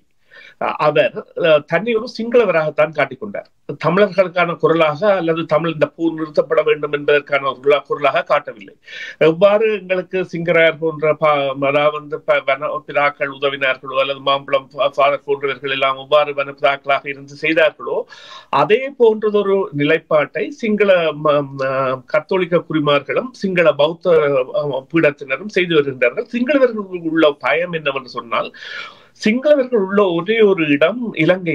S2: அவர் தன்னை ஒரு சிங்களவராகத்தான் காட்டிக்கொண்டார் தமிழர்களுக்கான குரலாக அல்லது தமிழ் இந்த போர் நிறுத்தப்பட வேண்டும் என்பதற்கான ஒரு குரலாக காட்டவில்லை எவ்வாறு எங்களுக்கு சிங்கராயர் போன்ற அதாவது வந்து பிதாக்கள் உதவினார்களோ அல்லது மாம்பழம் ஃபாதர் போன்றவர்கள் எல்லாம் எவ்வாறு வனப்பிதாக்களாக இருந்து செய்தார்களோ அதே போன்றதொரு நிலைப்பாட்டை சிங்கள கத்தோலிக்க குடிமார்களும் சிங்கள பௌத்த பீடத்தினரும் செய்து வருகின்றார்கள் சிங்களவர்கள் உள்ள பயம் என்னவென்று சொன்னால் சிங்களவர்கள் உள்ள ஒரே ஒரு இடம் இலங்கை தான்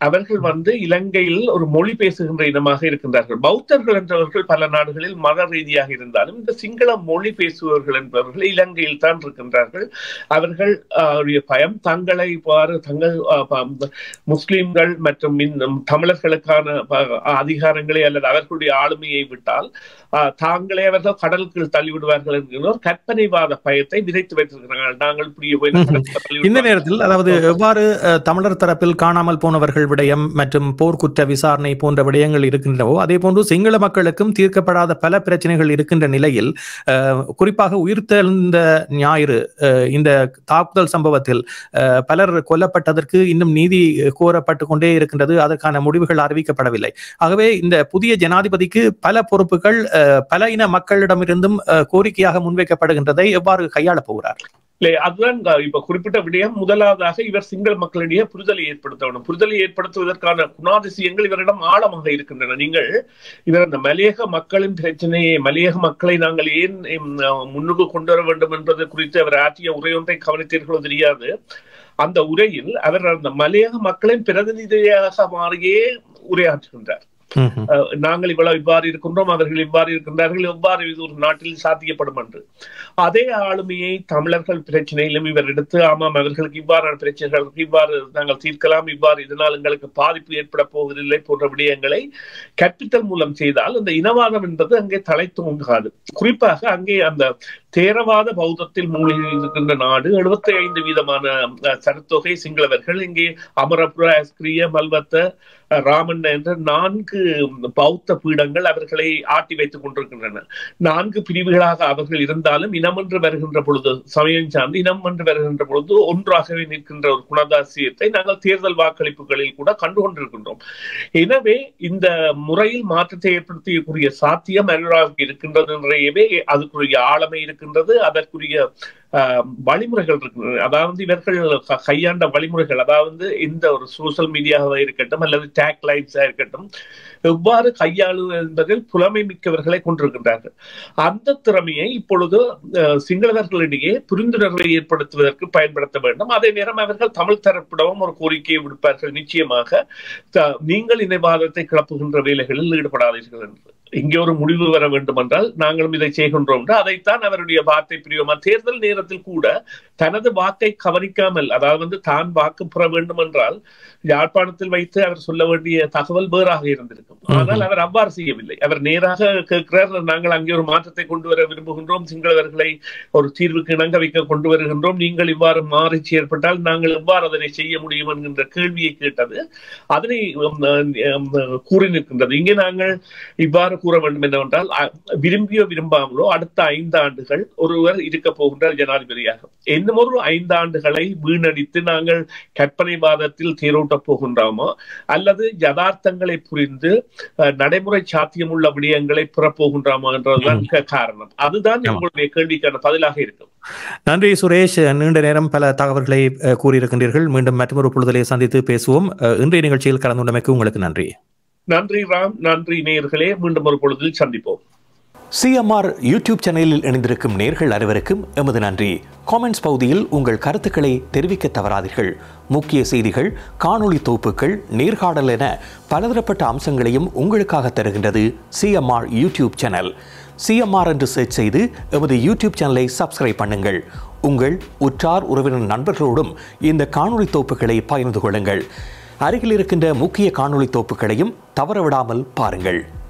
S2: அவர்கள் வந்து இலங்கையில் ஒரு மொழி பேசுகின்ற இனமாக இருக்கின்றார்கள் பௌத்தர்கள் என்றவர்கள் பல நாடுகளில் மத ரீதியாக இருந்தாலும் இந்த சிங்கள மொழி பேசுபவர்கள் என்பவர்கள் இலங்கையில் தான் இருக்கின்றார்கள் அவர்கள் ஆஹ், உடைய பயம் தங்களை இவ்வாறு தங்கள் ஆஹ், ப- முஸ்லிம்கள் மற்றும் இன்னும் தமிழர்களுக்கான ப- அதிகாரங்களை அல்லது அவர்களுடைய ஆளுமையை விட்டால் ஆஹ், தாங்களே அவர்கள் கடலுக்குள் தள்ளிவிடுவார்கள் என்கிற ஒரு கற்பனைவாத பயத்தை விதைத்து வைத்திருக்கிறார்கள் நாங்கள் இப்படி போய்
S1: ம்ஹும்.
S2: கடலுக்குள் தள்ளிவிடுவார்கள்.
S1: இந்த நேரத்தில் அதாவது எவ்வாறு அஹ், தமிழர் தரப்பில் காணாமல் போனவர்கள் விடயம் மற்றும் போர்க்குற்ற விசாரணை போன்ற விடயங்கள் இருக்கின்றனவோ அதே போன்று சிங்கள மக்களுக்கும் தீர்க்கப்படாத பல பிரச்சனைகள் இருக்கின்ற நிலையில் அஹ், குறிப்பாக உயிர்த்தெழுந்த ஞாயிறு அஹ், இந்த தாக்குதல் சம்பவத்தில் அஹ், பலர் கொல்லப்பட்டதற்கு இன்னும் நீதி கோரப்பட்டு கொண்டே இருக்கின்றது அதற்கான முடிவுகள் அறிவிக்கப்படவில்லை ஆகவே இந்த புதிய ஜனாதிபதிக்கு பல பொறுப்புகள் அஹ், பல இன மக்களிடமிருந்தும் அஹ், கோரிக்கையாக முன்வைக்கப்படுகின்றதை எவ்வாறு கையாளப் போகிறார்
S2: இல்லை அதுதான் க- இப்ப குறிப்பிட்ட விடயம் முதலாவதாக இவர் சிங்கள மக்களிடையே புரிதலை ஏற்படுத்த வேண்டும் புரிதலை ஏற்படுத்துவதற்கான குணாதிசயங்கள் இவரிடம் ஆழமாக இருக்கின்றன நீங்கள் இவர் அந்த மலையக மக்களின் பிரச்சனையை மலையக மக்களை நாங்கள் ஏன் ம், முன்னுக்கு கொண்டு வர வேண்டும் என்பது குறித்து அவர் ஆற்றிய உரையொன்றை கவனித்தீர்களோ தெரியாது அந்த உரையில் அவர் அந்த மலையக மக்களின் பிரதிநிதியாக மாறியே உரையாற்றுகின்றார்
S1: ம்ஹும்.
S2: அஹ், நாங்கள் இவ்வளவு இவ்வாறு இருக்கின்றோம் அவர்கள் இவ்வாறு இருக்கின்றார்கள் எவ்வாறு இது ஒரு நாட்டில் சாத்தியப்படும் என்று அதே ஆளுமையை தமிழர்கள் பிரச்சனையிலும் இவர் எடுத்து ஆமாம் அவர்களுக்கு இவ்வாறான பிரச்சனைகளுக்கு இவ்வாறு நாங்கள் தீர்க்கலாம் இவ்வாறு இதனால் எங்களுக்கு பாதிப்பு ஏற்பட போவதில்லை போன்ற விடயங்களை கற்பித்தல் மூலம் செய்தால் அந்த இனவாதம் என்பது அங்கே தலை தோன்றாது குறிப்பாக அங்கே அந்த தேரவாத பௌத்தத்தில் மூழ்கி இருக்கின்ற நாடு எழுபத்தி ஐந்து வீதமான அஹ், சனத்தொகை சிங்களவர்கள் இங்கே அமரபுர அஸ்கிரிய மல்வத்த அஹ், ராமண்ண என்ற நான்கு பௌத்த பீடங்கள் அவர்களை ஆட்டி வைத்துக் கொண்டிருக்கின்றன நான்கு பிரிவுகளாக அவர்கள் இருந்தாலும் இனம் என்று வருகின்ற பொழுது சமயம் சார்ந்து இனம் என்று வருகின்ற பொழுது ஒன்றாகவே நிற்கின்ற ஒரு குணதாசியத்தை நாங்கள் தேர்தல் வாக்களிப்புகளில் கூட கண்டு கொண்டிருக்கின்றோம் எனவே இந்த முறையில் மாற்றத்தை ஏற்படுத்தக்கூடிய சாத்தியம் அனுராவுக்கு இருக்கின்றது என்றையவே அதுக்குரிய ஆழமை இருக்கின்றது அதற்குரிய ஆஹ், வழிமுறைகள் இருக்கின்றன அதாவது இவர்கள் க- கையாண்ட வழிமுறைகள் அதாவது இந்த ஒரு சோசியல் மீடியாவாக இருக்கட்டும் அல்லது டேக் லைட்ஸா இருக்கட்டும் எவ்வாறு கையாளுவது என்பதில் புலமை மிக்கவர்களை கொண்டிருக்கின்றார்கள் அந்த திறமையை இப்பொழுது அஹ், சிங்களவர்களிடையே புரிந்துணர்வை ஏற்படுத்துவதற்கு பயன்படுத்த வேண்டும் அதே நேரம் அவர்கள் தமிழ் தரப்பிடமும் ஒரு கோரிக்கையை விடுப்பார்கள் நிச்சயமாக த- நீங்கள் இணைவாதத்தை கிளப்புகின்ற வேலைகளில் ஈடுபடாதீர்கள் என்று இங்கே ஒரு முடிவு வர வேண்டும் என்றால் நாங்களும் இதை செய்கின்றோம் என்று அதைத்தான் அவருடைய வார்த்தை பிரியோமா தேர்தல் நேரத்தில் கூட தனது வாக்கை கவனிக்காமல் அதாவது வந்து தான் வாக்கு பெற வேண்டும் என்றால் யாழ்ப்பாணத்தில் வைத்து அவர் சொல்ல வேண்டிய தகவல் வேறாக இருந்திருக்கும் ஆனால் அவர் அவ்வாறு செய்யவில்லை அவர் நேராக கேட்கிறார் நாங்கள் அங்கே ஒரு மாற்றத்தை கொண்டு வர விரும்புகின்றோம் சிங்களவர்களை ஒரு தீர்வுக்கு இணங்க வைக்க கொண்டு வருகின்றோம் நீங்கள் இவ்வாறு மாறிச்சு ஏற்பட்டால் நாங்கள் எவ்வாறு அதனை செய்ய முடியும் என்கின்ற கேள்வியை கேட்டது அதனை உம், உம், கூறி நிற்கின்றது இங்கே நாங்கள் இவ்வாறு கூற வேண்டும் என்னவென்றால் அ- விரும்பியோ விரும்பாமலோ அடுத்த ஐந்து ஆண்டுகள் ஒருவர் இருக்க போகின்றார் ஜனாதிபதியாக இன்னும் ஒரு ஐந்து ஆண்டுகளை வீணடித்து நாங்கள் கற்பனைவாதத்தில் தேரோட்டப் போகின்றோமோ அல்லது யதார்த்தங்களை புரிந்து அஹ், நடைமுறை சாத்தியமுள்ள விடயங்களை பெறப்போகின்றோமோ என்றதுதான் க- காரணம் அதுதான்
S1: ஆமா.
S2: உங்களுடைய கேள்விக்கான பதிலாக இருக்கும்
S1: நன்றி சுரேஷ் நீண்ட நேரம் பல தகவல்களை அஹ், கூறியிருக்கின்றீர்கள் மீண்டும் மற்றொரு பொழுதிலே சந்தித்து பேசுவோம் அஹ், இன்றைய நிகழ்ச்சியில் கலந்து கொண்டமைக்கு உங்களுக்கு நன்றி
S2: நன்றி ராம் நன்றி நேயர்களே மீண்டும் ஒரு பொழுதில் சந்திப்போம்
S1: சிஎம்ஆர் யூடியூப் சேனலில் இணைந்திருக்கும் நேர்கள் அனைவருக்கும் எமது நன்றி காமெண்ட்ஸ் பகுதியில் உங்கள் கருத்துக்களை தெரிவிக்க தவறாதீர்கள் முக்கிய செய்திகள் காணொளி தொகுப்புகள் நேர்காணல் என பலதரப்பட்ட அம்சங்களையும் உங்களுக்காக தருகின்றது சிஎம்ஆர் யூடியூப் சேனல் சிஎம்ஆர் என்று சர்ச் செய்து எமது யூடியூப் சேனலை சப்ஸ்கிரைப் பண்ணுங்கள் உங்கள் உற்றார் உறவினர் நண்பர்களோடும் இந்த காணொளி தொகுப்புகளை பகிர்ந்து கொள்ளுங்கள் அருகில் இருக்கின்ற முக்கிய காணொளி தொகுப்புகளையும் தவறவிடாமல் பாருங்கள்